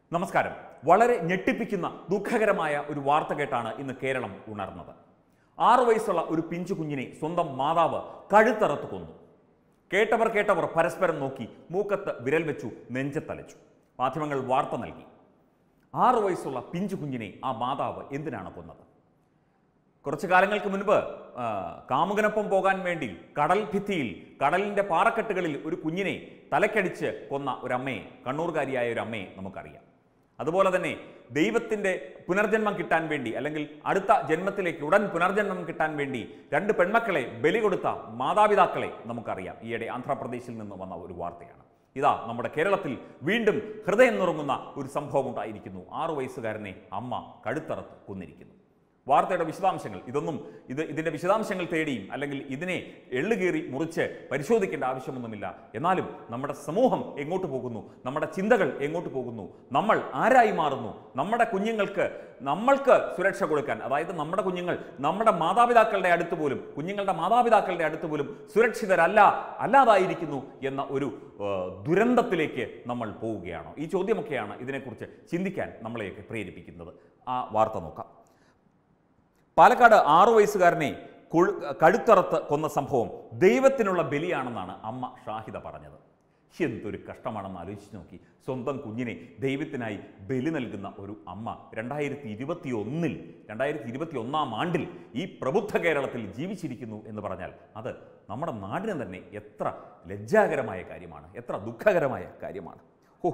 നമസ്കാരം വളരെ ഞെട്ടിപ്പിക്കുന്ന ദുഃഖകരമായ ഒരു വാർത്ത കേട്ടാണ് ഇന്ന് കേരളം ഉണർന്നത് ആറു വയസ്സുള്ള ഒരു പിഞ്ചു കുഞ്ഞിനെ സ്വന്തം മാതാവ് കഴുത്തറത്ത് കൊന്നു കേട്ടവർ കേട്ടവർ പരസ്പരം നോക്കി മൂക്കത്ത് വിരൽ വെച്ചു നെഞ്ചത്തലച്ചു മാധ്യമങ്ങൾ വാർത്ത നൽകി ആറു വയസ്സുള്ള പിഞ്ചു കുഞ്ഞിനെ ആ മാതാവ് എന്തിനാണ് കൊന്നത് കുറച്ചു കാലങ്ങൾക്ക് മുൻപ് ആ, കാമുകനൊപ്പം പോകാൻ വേണ്ടി കടൽ ഭിത്തിയിൽ കടലിൻ്റെ പാറക്കെട്ടുകളിൽ ഒരു കുഞ്ഞിനെ തലക്കടിച്ച് കൊന്ന ഒരമ്മയെ കണ്ണൂർകാരിയായ ഒരു അമ്മയെ നമുക്കറിയാം അതുപോലെ തന്നെ ദൈവത്തിൻ്റെ പുനർജന്മം കിട്ടാൻ വേണ്ടി അല്ലെങ്കിൽ അടുത്ത ജന്മത്തിലേക്ക് ഉടൻ പുനർജന്മം കിട്ടാൻ വേണ്ടി രണ്ട് പെൺമക്കളെ ബലി കൊടുത്ത മാതാപിതാക്കളെ നമുക്കറിയാം ഈയിടെ ആന്ധ്രാപ്രദേശിൽ നിന്ന് വന്ന ഒരു വാർത്തയാണ് ഇതാ നമ്മുടെ കേരളത്തിൽ വീണ്ടും ഹൃദയം നുറങ്ങുന്ന ഒരു സംഭവം ഉണ്ടായിരിക്കുന്നു ആറു വയസ്സുകാരനെ അമ്മ കഴുത്തറത്ത് കൊന്നിരിക്കുന്നു വാർത്തയുടെ വിശദാംശങ്ങൾ ഇതൊന്നും ഇത് ഇതിൻ്റെ വിശദാംശങ്ങൾ തേടിയും അല്ലെങ്കിൽ ഇതിനെ എള്ളുകീറി മുറിച്ച് പരിശോധിക്കേണ്ട ആവശ്യമൊന്നുമില്ല എന്നാലും നമ്മുടെ സമൂഹം എങ്ങോട്ട് പോകുന്നു നമ്മുടെ ചിന്തകൾ എങ്ങോട്ട് പോകുന്നു നമ്മൾ ആരായി മാറുന്നു നമ്മുടെ കുഞ്ഞുങ്ങൾക്ക് നമ്മൾക്ക് സുരക്ഷ കൊടുക്കാൻ അതായത് നമ്മുടെ കുഞ്ഞുങ്ങൾ നമ്മുടെ മാതാപിതാക്കളുടെ അടുത്ത് പോലും കുഞ്ഞുങ്ങളുടെ മാതാപിതാക്കളുടെ അടുത്ത് പോലും സുരക്ഷിതരല്ല അല്ലാതായിരിക്കുന്നു എന്ന ഒരു ഏഹ്, ദുരന്തത്തിലേക്ക് നമ്മൾ പോവുകയാണോ ഈ ചോദ്യമൊക്കെയാണ് ഇതിനെക്കുറിച്ച് ചിന്തിക്കാൻ നമ്മളെയൊക്കെ പ്രേരിപ്പിക്കുന്നത് ആ വാർത്ത നോക്കാം പാലക്കാട് ആറു വയസ്സുകാരനെ കൊഴു- കഴുത്തറത്ത് കൊന്ന സംഭവം ദൈവത്തിനുള്ള ബലിയാണെന്നാണ് അമ്മ ഷാഹിദ പറഞ്ഞത് എന്തൊരു കഷ്ടമാണെന്ന് ആലോചിച്ച് നോക്കി സ്വന്തം കുഞ്ഞിനെ ദൈവത്തിനായി ബലി നൽകുന്ന ഒരു അമ്മ രണ്ടായിരത്തി ഇരുപത്തി ഒന്നിൽ രണ്ടായിരത്തി ഇരുപത്തി ഒന്നാം ആണ്ടിൽ ഈ പ്രബുദ്ധ കേരളത്തിൽ ജീവിച്ചിരിക്കുന്നു എന്ന് പറഞ്ഞാൽ അത് നമ്മുടെ നാടിന് തന്നെ എത്ര ലജ്ജാകരമായ കാര്യമാണ് എത്ര ദുഃഖകരമായ കാര്യമാണ് ഓ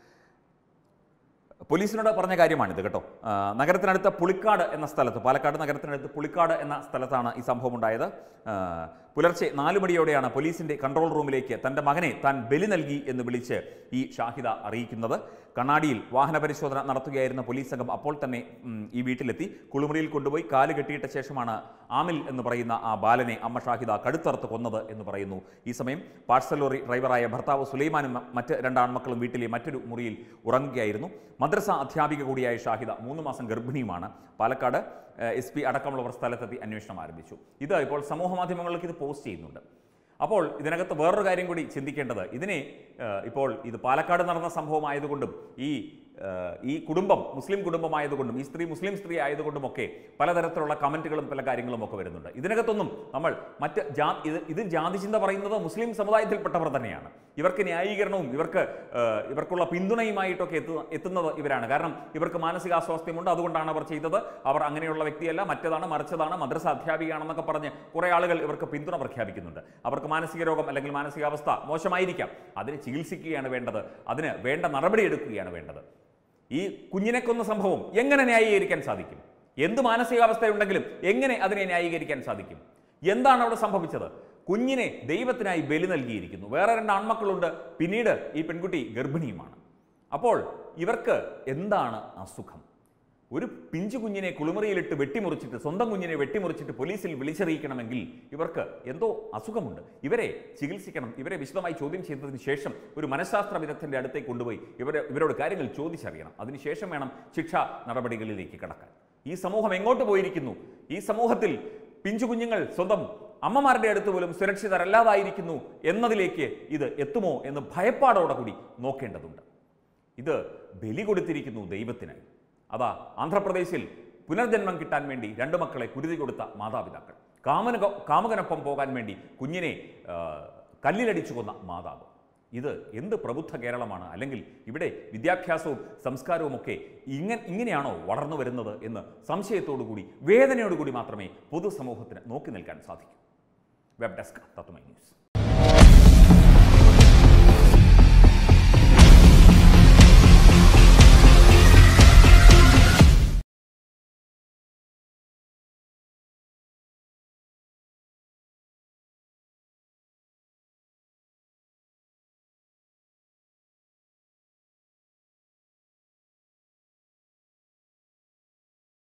പോലീസിനോട് പറഞ്ഞ കാര്യമാണിത് കേട്ടോ ആ, നഗരത്തിനടുത്ത പുളിക്കാട് എന്ന സ്ഥലത്ത് പാലക്കാട് നഗരത്തിനടുത്ത് പുളിക്കാട് എന്ന സ്ഥലത്താണ് ഈ സംഭവം ഉണ്ടായത് ആ, പുലർച്ചെ നാലു മണിയോടെയാണ് പോലീസിന്റെ കൺട്രോൾ റൂമിലേക്ക് തന്റെ മകനെ താൻ ബലി നൽകി എന്ന് വിളിച്ച് ഈ ഷാഹിദ അറിയിക്കുന്നത് കണ്ണാടിയിൽ വാഹന പരിശോധന നടത്തുകയായിരുന്ന പോലീസ് സംഘം അപ്പോൾ തന്നെ ഉം, ഈ വീട്ടിലെത്തി കുളിമുറിയിൽ കൊണ്ടുപോയി കാല് കെട്ടിയിട്ട ശേഷമാണ് ആമിൽ എന്ന് പറയുന്ന ആ ബാലനെ അമ്മ ഷാഹിദ കടുത്തറുത്ത് കൊന്നത് എന്ന് പറയുന്നു ഈ സമയം പാഴ്സൽ ലോറി ഡ്രൈവറായ ഭർത്താവ് സുലൈമാനും മ- മറ്റ് രണ്ട് ആൺമക്കളും വീട്ടിലെ മറ്റൊരു മുറിയിൽ ഉറങ്ങുകയായിരുന്നു മദ്രസ അധ്യാപിക കൂടിയായ ഷാഹിദ മൂന്ന് മാസം ഗർഭിണിയുമാണ് പാലക്കാട് എസ് പി അടക്കമുള്ളവർ സ്ഥലത്തെത്തി അന്വേഷണം ആരംഭിച്ചു ഇത് ഇപ്പോൾ സമൂഹ മാധ്യമങ്ങളിലേക്ക് ഇത് പോസ്റ്റ് ചെയ്യുന്നുണ്ട് അപ്പോൾ ഇതിനകത്ത് വേറൊരു കാര്യം കൂടി ചിന്തിക്കേണ്ടത് ഇതിനെ ഏഹ്, ഇപ്പോൾ ഇത് പാലക്കാട് നടന്ന സംഭവമായതുകൊണ്ടും ഈ ഏഹ്, ഈ കുടുംബം മുസ്ലിം കുടുംബമായതുകൊണ്ടും ഈ സ്ത്രീ മുസ്ലിം സ്ത്രീ ആയതുകൊണ്ടുമൊക്കെ പലതരത്തിലുള്ള കമൻറ്റുകളും പല കാര്യങ്ങളും ഒക്കെ വരുന്നുണ്ട് ഇതിനകത്തൊന്നും നമ്മൾ മറ്റ് ജാ ഇത് ഇത് ജാതി ചിന്ത പറയുന്നത് മുസ്ലിം സമുദായത്തിൽപ്പെട്ടവർ തന്നെയാണ് ഇവർക്ക് ന്യായീകരണവും ഇവർക്ക് ഏഹ്, ഇവർക്കുള്ള പിന്തുണയുമായിട്ടൊക്കെ എത്തു എത്തുന്നത് ഇവരാണ് കാരണം ഇവർക്ക് മാനസികാസ്വാസ്ഥ്യമുണ്ട് അതുകൊണ്ടാണ് അവർ ചെയ്തത് അവർ അങ്ങനെയുള്ള വ്യക്തിയല്ല മറ്റേതാണ് മറിച്ചതാണ് മദ്രസ അധ്യാപികയാണെന്നൊക്കെ പറഞ്ഞ് കുറേ ആളുകൾ ഇവർക്ക് പിന്തുണ പ്രഖ്യാപിക്കുന്നുണ്ട് അവർക്ക് മാനസിക രോഗം അല്ലെങ്കിൽ മാനസികാവസ്ഥ മോശമായിരിക്കാം അതിനെ ചികിത്സിക്കുകയാണ് വേണ്ടത് അതിന് വേണ്ട നടപടി എടുക്കുകയാണ് വേണ്ടത് ഈ കുഞ്ഞിനെ കൊന്ന സംഭവം എങ്ങനെ ന്യായീകരിക്കാൻ സാധിക്കും എന്ത് മാനസികാവസ്ഥയുണ്ടെങ്കിലും എങ്ങനെ അതിനെ ന്യായീകരിക്കാൻ സാധിക്കും എന്താണ് അവിടെ സംഭവിച്ചത് കുഞ്ഞിനെ ദൈവത്തിനായി ബലി നൽകിയിരിക്കുന്നു വേറെ രണ്ട് ആൺമക്കളുണ്ട് പിന്നീട് ഈ പെൺകുട്ടി ഗർഭിണിയുമാണ് അപ്പോൾ ഇവർക്ക് എന്താണ് അസുഖം ഒരു പിഞ്ചു കുഞ്ഞിനെ കുളിമുറിയിലിട്ട് വെട്ടിമുറിച്ചിട്ട് സ്വന്തം കുഞ്ഞിനെ വെട്ടിമുറിച്ചിട്ട് പോലീസിൽ വിളിച്ചറിയിക്കണമെങ്കിൽ ഇവർക്ക് എന്തോ അസുഖമുണ്ട് ഇവരെ ചികിത്സിക്കണം ഇവരെ വിശദമായി ചോദ്യം ചെയ്തതിന് ശേഷം ഒരു മനഃശാസ്ത്ര വിദഗ്ധന്റെ അടുത്തേക്ക് കൊണ്ടുപോയി ഇവരെ ഇവരോട് കാര്യങ്ങൾ ചോദിച്ചറിയണം അതിനുശേഷം വേണം ശിക്ഷാ നടപടികളിലേക്ക് കടക്കാൻ ഈ സമൂഹം എങ്ങോട്ട് പോയിരിക്കുന്നു ഈ സമൂഹത്തിൽ പിഞ്ചു കുഞ്ഞുങ്ങൾ സ്വന്തം അമ്മമാരുടെ അടുത്ത് പോലും സുരക്ഷിതരല്ലാതായിരിക്കുന്നു എന്നതിലേക്ക് ഇത് എത്തുമോ എന്ന് ഭയപ്പാടോടെ കൂടി നോക്കേണ്ടതുണ്ട് ഇത് ബലി കൊടുത്തിരിക്കുന്നു ദൈവത്തിനായി അതാ ആന്ധ്രാപ്രദേശിൽ പുനർജന്മം കിട്ടാൻ വേണ്ടി രണ്ടു മക്കളെ കുരുതി കൊടുത്ത മാതാപിതാക്കൾ കാമന കാമുകനൊപ്പം പോകാൻ വേണ്ടി കുഞ്ഞിനെ ആ, കല്ലിലടിച്ചു കൊന്ന മാതാവ് ഇത് എന്ത് പ്രബുദ്ധ കേരളമാണ് അല്ലെങ്കിൽ ഇവിടെ വിദ്യാഭ്യാസവും സംസ്കാരവും ഒക്കെ ഇങ്ങനെ ഇങ്ങനെയാണോ വളർന്നു വരുന്നത് എന്ന് സംശയത്തോടുകൂടി വേദനയോടുകൂടി മാത്രമേ പൊതുസമൂഹത്തിന് നോക്കി നിൽക്കാൻ സാധിക്കൂ വെബ് ഡെസ്ക് തത്വമൈ ന്യൂസ്